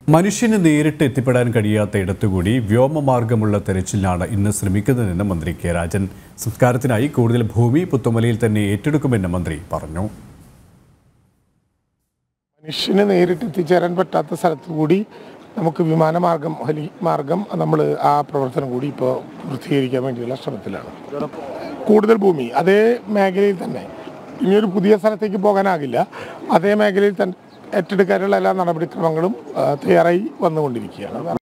മനുഷ്യന് നേരിട്ട് എത്തിപ്പെടാൻ കഴിയാത്ത ഇടത്തുകൂടി വ്യോമമാർഗമുള്ള തെരച്ചിലാണ് ഇന്ന് ശ്രമിക്കുന്നതെന്ന് മന്ത്രി കെ രാജൻ സംസ്കാരത്തിനായി കൂടുതൽ ഭൂമി പുത്തുമലയിൽ തന്നെ ഏറ്റെടുക്കുമെന്ന് മന്ത്രി പറഞ്ഞു മനുഷ്യന് നേരിട്ട് എത്തിച്ചേരാൻ പറ്റാത്ത സ്ഥലത്ത് കൂടി നമുക്ക് വിമാനമാർഗം ഹെലി മാർഗം നമ്മൾ ആ പ്രവർത്തനം കൂടി ഇപ്പോൾ പൂർത്തീകരിക്കാൻ വേണ്ടിയുള്ള ശ്രമത്തിലാണ് കൂടുതൽ ഭൂമി അതേ മേഖലയിൽ തന്നെ ഇനിയൊരു പുതിയ സ്ഥലത്തേക്ക് പോകാനാകില്ല അതേ മേഖലയിൽ തന്നെ ഏറ്റെടുക്കാനുള്ള എല്ലാ നടപടിക്രമങ്ങളും ആ, തയ്യാറായി വന്നുകൊണ്ടിരിക്കുകയാണ്